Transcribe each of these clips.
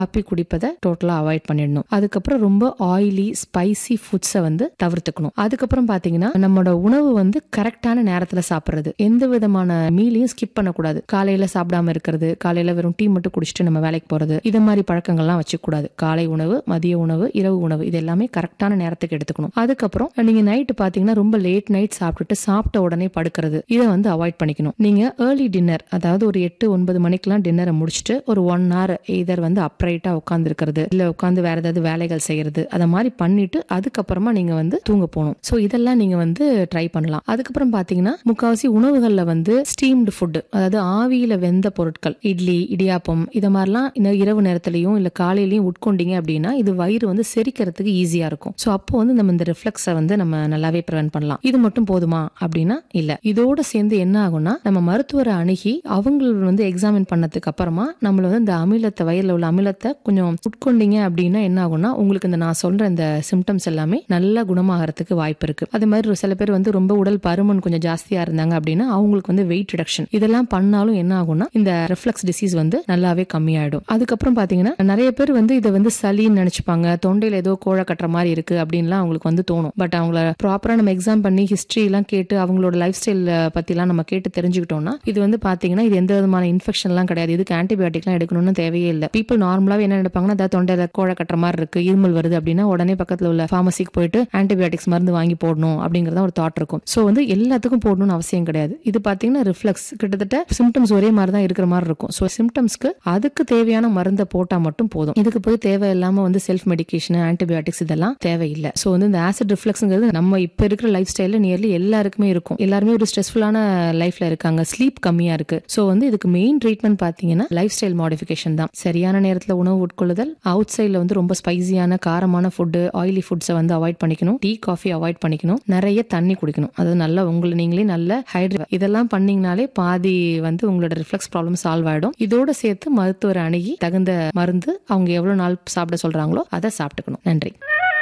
copy குடிப்பதை டோட்டலா avoid பண்ணிடணும் அதுக்கப்புறம் ரொம்ப ஆயிலி ஸ்பைசி ஃபுட்ஸை வந்து தவிர்த்துக்கணும் அதுக்கப்புறம் பாத்தீங்கன்னா நம்மளோட உணவு வந்து கரெக்டான நேரத்துல சாப்பிடுறது எந்த விதமான மீலையும் ஸ்கிப் பண்ணக்கூடாது காலையில சாப்பிடாம இருக்கிறது காலையில வெறும் டீ மட்டும் குடிச்சிட்டு நம்ம வேலைக்கு போறது இது மாதிரி பழக்கங்கள்லாம் வச்சுக்க கூடாது காலை உணவு மதிய உணவு இரவு உணவு இது எல்லாமே கரெக்டான நேரத்துக்கு எடுத்துக்கணும் அதுக்கப்புறம் நீங்க நைட்டு பாத்தீங்கன்னா ரொம்ப லேட் நைட் சாப்பிட்டுட்டு சாப்பிட்ட உடனே படுக்கிறது இதை வந்து அவாய்ட் பண்ணிக்கணும் நீங்க ஏர்லி டின்னர் அதாவது ஒரு எட்டு ஒன்பது மணிக்கெல்லாம் டின்னரை முடிச்சுட்டு ஒரு ஒன் ஹவர் எய்தர் வந்து அப்ரைட்டா உட்கார்ந்து இருக்கிறது இல்ல உட்காந்து வேற ஏதாவது வேலைகள் செய்யறது அதை மாதிரி பண்ணிட்டு அதுக்கப்புறமா நீங்க வந்து தூங்க போகணும் ஸோ இதெல்லாம் நீங்க வந்து ட்ரை பண்ணலாம் அதுக்கப்புறம் பாத்தீங்கன்னா முக்காவாசி உணவுகள்ல வந்து ஸ்டீம்டு ஃபுட் அதாவது ஆவியில வெந்த பொருட்கள் இட்லி இடியாப்பம் இத மாதிரிலாம் இந்த இரவு நேரத்திலையும் இல்ல காலையிலயும் உட்கொண்டீங்க அப்படின்னா இது வயிறு வந்து செரிக்கிறதுக்கு ஈஸியா இருக்கும் ஸோ அப்போ வந்து நம்ம இந்த ரிஃப்ளெக்ஸை வந்து நம்ம நல்லாவே ப்ரிவென்ட் பண்ணலாம் இது மட்டும் போதுமா அப்படின்னா இல்ல இதோட சேர்ந்து என்ன ஆகும்னா நம்ம மருத்துவரை அணுகி அவங்க வந்து எக்ஸாமின் பண்ணதுக்கு அப்புறமா நம்மள வந்து இந்த அமிலத்தை வயிறுல உள்ள அமிலத்தை கொஞ்சம் உட்கொண்டீங்க அப்படின்னா என்ன ஆகும்னா உங்களுக்கு இந்த நான் சொல்ற இந்த சிம்டம்ஸ் எல்லாமே நல்லா குணமாகறதுக்கு வாய்ப்பு இருக்கு அதே மாதிரி ஒரு சில பேர் வந்து ரொம்ப உடல் பருமன் கொஞ்சம் ஜாஸ்தியா இருந்தாங்க அப்படின்னா அவங்களுக்கு வந்து வெயிட் ரிடக்ஷன் இதெல்லாம் பண்ணாலும் என்ன ஆகும்னா இந்த ரிஃப்ளெக்ஸ் டிசீஸ் வந்து நல்லாவே கம்மியாயிடும் அதுக்கப்புறம் பாத்தீங்கன்னா நிறைய பேர் வந்து இதை வந்து சளின்னு நினைச்சுப்பாங்க தொண்டையில ஏதோ கோழை கட்டுற மாதிரி இருக்கு அப்படின்லாம் அவங்களுக்கு வந்து தோணும் பட் அவங்கள ப்ராப்பரா நம்ம எக்ஸாம் பண்ணி ஹிஸ்டரி எல்லாம் கேட்டு அவங்களோட லைஃப் ஸ்டைல் பத்திலாம் நம்ம கேட்டு தெரிஞ்சுக்கிட்டோம்னா இது வந்து பாத்தீங்கன்னா இது எந்த விதமான இன்ஃபெக்ஷன் எல்லாம் கிடையாது இதுக்கு ஆன்டிபயோட்டிக்லாம் எடுக்கணும்னு தேவையே இல்லை பீப்புள் நார்மலாவே என்ன நினைப்பாங்கன்னா அதாவது தொண்டையில கோழை கட்டுற மாதிரி இருக்கு இருமல் வருது அப்படின்னா உடனே பக்கத்துல உள்ள ஃபார்மசிக்கு போயிட்டு ஆன்டிபயோட்டிக்ஸ் மருந்து வாங்கி போடணும் அப்படிங்கறத ஒரு தாட் இருக்கும் சோ வந்து எல்லாத்துக்கும் போடணும்னு அவசியம் கிடையாது இது பாத்தீங்கன்னா ரிஃப்ளெக்ஸ் கிட்டத்தட்ட சிம்டம்ஸ் ஒரே மாதிரி தான் இருக்கிற மாதிரி இருக்கும் ஸோ சிம்டம்ஸ்க்கு அதுக்கு தேவையான மருந்தை போட்டா மட்டும் போதும் இதுக்கு போய் தேவையில்லாம வந்து செல்ஃப் மெடிகேஷன் ஆன்டிபயோட்டிக்ஸ் இதெல்லாம் தேவையில்லை ஸோ வந்து இந்த ஆசிட் ரிஃப்ளெக்ஸ்ங்கிறது நம்ம இப்ப இருக்கிற லைஃப் ஸ்டைல்ல நியர்லி எல்லாருக்குமே இருக்கும் எல்லாருமே ஒரு ஸ்ட்ரெஸ்ஃபுல்லான லைஃப்ல இருக்காங்க ஸ்லீப் கம்மியா இருக்கு ஸோ வந்து இதுக்கு மெயின் ட்ரீட்மெண்ட் பாத்தீங்கன்னா லைஃப் ஸ்டைல் மாடிஃபிகேஷன் தான் சரியான நேரத்துல உணவு உட்கொள்ளுதல் அவுட் சைட்ல வந்து ரொம்ப ஸ்பைசியான காரமான ஃபுட்டு ஆயிலி ஃபுட்ஸை வந்து அவாய்ட் பண்ணிக்கணும் டீ காஃபி அவாய்ட் பண்ணிக்கணும் நிறைய தண்ணி குடிக்கணும் அது நல்லா உங்களை நீங்களே நல்ல ஹைட்ரே இதெல்லாம் பண்ணீங்கனாலே பாதி வந்து உங்களோட ரிஃப்ளெக்ஸ் ப்ராப்ளம் சால்வ் ஆயிடும் இதோட சேர்த்து மருத்துவரை அணுகி தகுந்த மருந்து அவங்க எவ்வளவு நாள் சாப்பிட சொல்றாங்களோ அதை சாப்பிட்டுக்கணும் நன்றி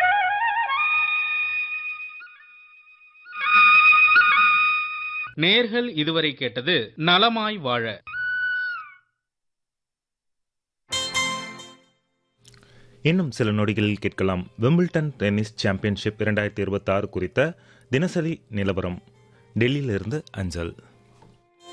நேர்கள் இதுவரை கேட்டது நலமாய் வாழ இன்னும் சில நொடிகளில் கேட்கலாம் விம்பிள்டன் டென்னிஸ் சாம்பியன்ஷிப் இரண்டாயிரத்தி இருபத்தி ஆறு குறித்த தினசரி நிலவரம் டெல்லியிலிருந்து அஞ்சல்